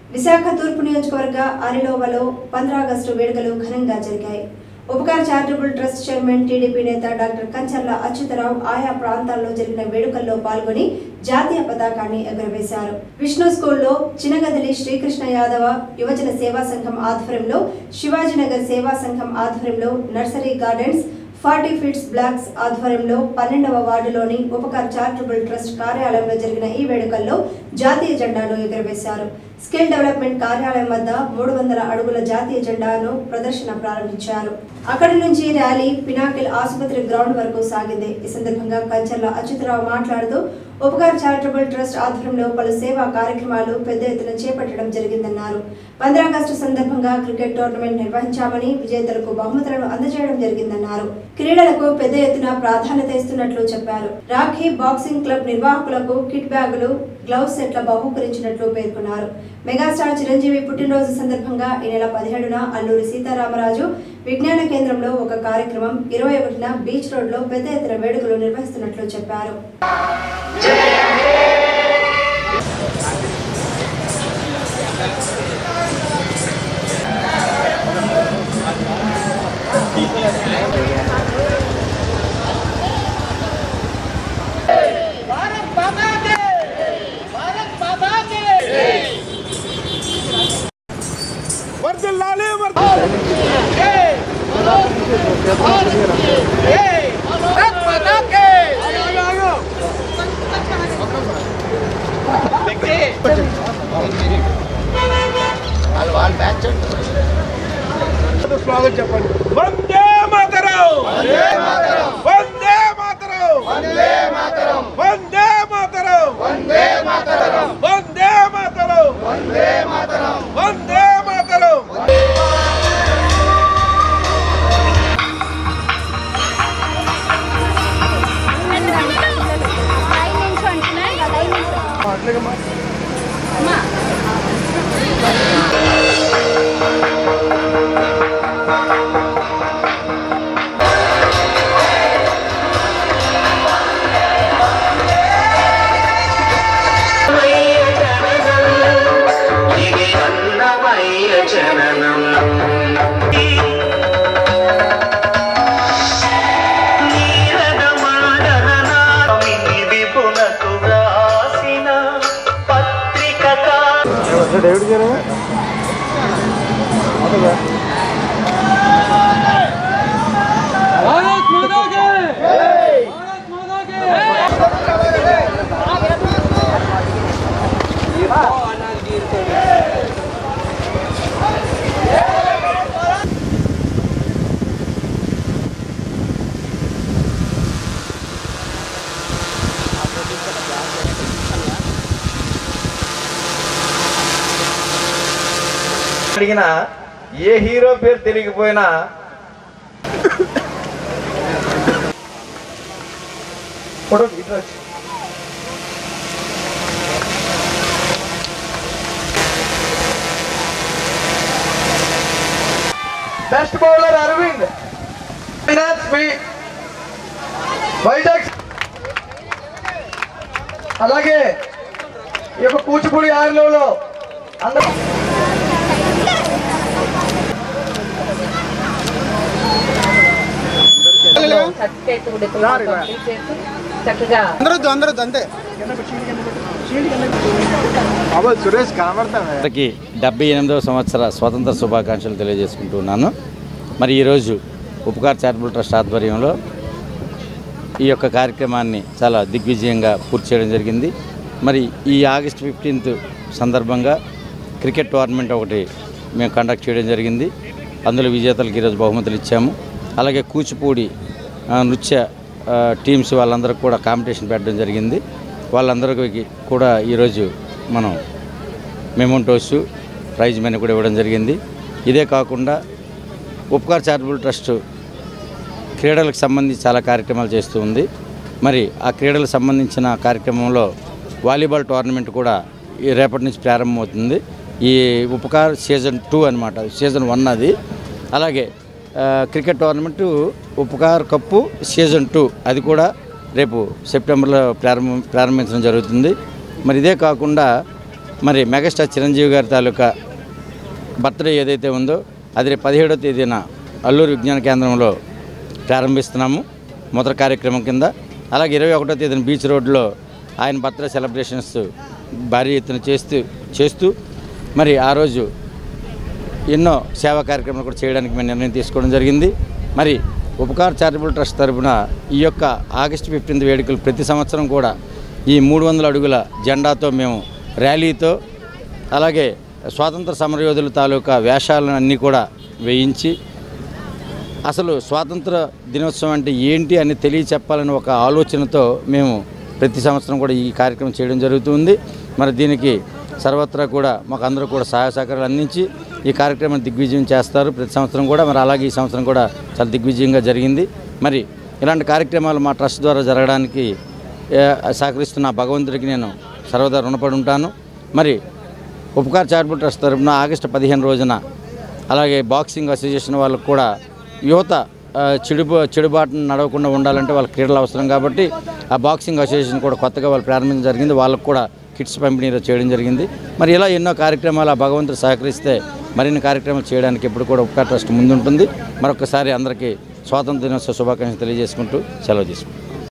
విశాఖ తూర్పు నియోజకవర్గ అరిలోవలో పంద్రా ఆగస్టు వేడుకలు ఘనంగా జరిగాయి Upakar charitable trust chairman TDP నేత డాక్టర్ కంచర్ల అచ్యుతరావు ఆయా ప్రాంతాల్లో జరిగిన వేడుకల్లో పాల్గొని జాతీయ పతాకాన్ని ఎగురవేశారు విష్ణు స్కూల్లో చినగదిలి శ్రీకృష్ణ యాదవ యువజన సేవా సంఘం ఆధ్వర్యంలో శివాజీనగర్ సేవా సంఘం ఆధ్వర్యంలో nursery gardens forty feet blocks ఆధ్వర్యంలో పన్నెండవ వార్డులోని ఉపకార్ చారిటబుల్ ట్రస్ట్ కార్యాలయంలో జరిగిన ఈ వేడుకల్లో జాతీయ జెండాను ఎగురవేశారు స్కిల్ డెవలప్మెంట్ కార్యాలయం వద్ద మూడు వందల అడుగుల జాతీయ జెండాను ప్రదర్శన ప్రారంభించారు అక్కడి నుంచి ర్యాలీ పినాకిల్ ఆసుపత్రి గ్రౌండ్ వరకు సాగింది ఈ సందర్భంగా కంచర్ల అచ్యుతరావు మాట్లాడుతూ ఉపకార్ చారిటబుల్ ట్రస్ట్ ఆధ్వర్యంలో పలు సేవా కార్యక్రమాలు పెద్ద ఎత్తున చేపట్టడం జరిగిందన్నారు ఆగస్టు సందర్భంగా క్రికెట్ టోర్నమెంట్ నిర్వహించామని విజేతలకు బహుమతులను అందజేయడం జరిగిందన్నారు క్రీడలకు పెద్ద ఎత్తున ప్రాధాన్యత ఇస్తున్నట్లు చెప్పారు రాఖీ బాక్సింగ్ క్లబ్ నిర్వాహకులకు కిట్ బ్యాగులు గ్లౌస్ సెట్ల బహూకరించినట్లు పేర్కొన్నారు మెగాస్టార్ చిరంజీవి పుట్టినరోజు సందర్భంగా ఈ నెల పదిహేడున అల్లూరి సీతారామరాజు విజ్ఞాన కేంద్రంలో ఒక కార్యక్రమం ఇరవై ఒకటిన బీచ్ రోడ్లో పెద్ద ఎత్తున వేడుకలు నిర్వహిస్తున్నట్లు చెప్పారు भारत माता के भारत माता के వర్దిల్లాలి వర్ది भारत माता के స్వాగతం చెప్పండి వందే మాతరం వందే మాతరం వందే మాతరం వందే మాతరం వందే మాతరం వందే మాతరం వందే మాతరం వందే మాతరం లైన్ నుంచి అంటున్నాయి లైన్ నుంచి ఇది అన్నమయ్య జననం విపునకు రాసిన పత్రిక అడిగిన ఏ హీరో పేరు తెలియకపోయినా ఫోటో ఇటు వచ్చి. బెస్ట్ బౌలర్ అరవింద్ ఫైనాన్స్ మీ వైజాగ్ అలాగే ఈ యొక్క కూచిపూడి ఆరులో అందరూ సర్టిఫికేట్ కూడా కంప్లీట్ చేసి చక్కగా అందరికీ డెబ్బై ఎనిమిదవ సంవత్సర స్వాతంత్ర శుభాకాంక్షలు తెలియజేసుకుంటున్నాను మరి ఈరోజు ఉపకార్ చారిటబుల్ ట్రస్ట్ ఆధ్వర్యంలో ఈ యొక్క కార్యక్రమాన్ని చాలా దిగ్విజయంగా పూర్తి చేయడం జరిగింది మరి ఈ ఆగస్ట్ ఫిఫ్టీన్త్ సందర్భంగా క్రికెట్ టోర్నమెంట్ ఒకటి మేము కండక్ట్ చేయడం జరిగింది అందులో విజేతలకు ఈరోజు బహుమతులు ఇచ్చాము అలాగే కూచిపూడి ఆ, నృత్య ఆ, టీమ్స్ వాళ్ళందరికీ కూడా కాంపిటీషన్ పెట్టడం జరిగింది వాళ్ళందరికీ కూడా ఈరోజు మనం మెమోంటోస్ ప్రైజ్ మనీ కూడా ఇవ్వడం జరిగింది ఇదే కాకుండా ఉపకార్ చారిటబుల్ ట్రస్ట్ క్రీడలకు సంబంధించి చాలా కార్యక్రమాలు చేస్తూ ఉంది మరి ఆ క్రీడలకు సంబంధించిన కార్యక్రమంలో వాలీబాల్ టోర్నమెంట్ కూడా ఈ రేపటి నుంచి ప్రారంభమవుతుంది ఈ ఉపకార్ సీజన్ టూ అనమాట సీజన్ వన్ అది అలాగే ఆ, cricket tournament Upakar cup season two అది కూడా రేపు సెప్టెంబర్లో ప్రారంభం ప్రారంభించడం జరుగుతుంది మరి ఇదే కాకుండా మరి మెగాస్టార్ చిరంజీవి గారి తాలూకా బర్త్డే ఏదైతే ఉందో అది రేపు పదిహేడో తేదీన అల్లూరు విజ్ఞాన కేంద్రంలో ప్రారంభిస్తున్నాము మొదటి కార్యక్రమం కింద అలాగే ఇరవై ఒకటో తేదీన బీచ్ రోడ్లో ఆయన బర్త్డే సెలబ్రేషన్స్ భారీ ఎత్తున చేస్తూ చేస్తూ మరి ఆ రోజు ఎన్నో సేవా కార్యక్రమాలు కూడా చేయడానికి మేము నిర్ణయం తీసుకోవడం జరిగింది మరి ఉపకార్ చారిటబుల్ ట్రస్ట్ తరపున ఈ యొక్క ఆగస్టు ఫిఫ్టీన్త్ వేడుకలు ప్రతి సంవత్సరం కూడా ఈ మూడు వందల అడుగుల జెండాతో మేము ర్యాలీతో అలాగే స్వాతంత్ర సమరయోధుల తాలూకా వేషాలను అన్నీ కూడా వేయించి అసలు స్వాతంత్ర దినోత్సవం అంటే ఏంటి అని తెలియచెప్పాలని ఒక ఆలోచనతో మేము ప్రతి సంవత్సరం కూడా ఈ కార్యక్రమం చేయడం జరుగుతుంది మరి దీనికి సర్వత్రా కూడా మాకు అందరూ కూడా సహాయ సహకారాలు అందించి ఈ కార్యక్రమాన్ని దిగ్విజయం చేస్తారు ప్రతి సంవత్సరం కూడా మరి అలాగే ఈ సంవత్సరం కూడా చాలా దిగ్విజయంగా జరిగింది మరి ఇలాంటి కార్యక్రమాలు మా ట్రస్ట్ ద్వారా జరగడానికి ఏ, సహకరిస్తున్న భగవంతుడికి నేను సర్వదా రుణపడి ఉంటాను మరి ఉపకార్ చారిటబుల్ ట్రస్ట్ తరపున ఆగస్టు పదిహేను రోజున అలాగే బాక్సింగ్ అసోసియేషన్ వాళ్ళకు కూడా యువత ఆ, చెడు చెడుబాటును నడవకుండా ఉండాలంటే వాళ్ళ క్రీడలు అవసరం కాబట్టి ఆ బాక్సింగ్ అసోసియేషన్ కూడా కొత్తగా వాళ్ళు ప్రారంభించడం జరిగింది వాళ్ళకు కూడా కిట్స్ పంపిణీ చేయడం జరిగింది మరి ఇలా ఎన్నో కార్యక్రమాలు ఆ భగవంతుడు సహకరిస్తే మరిన్ని కార్యక్రమాలు చేయడానికి ఎప్పుడు కూడా ఉపకార్ ట్రస్ట్ ముందుంటుంది మరొకసారి అందరికీ స్వాతంత్ర దినోత్సవ శుభాకాంక్షలు తెలియజేసుకుంటూ సెలవు తీసుకుంటాం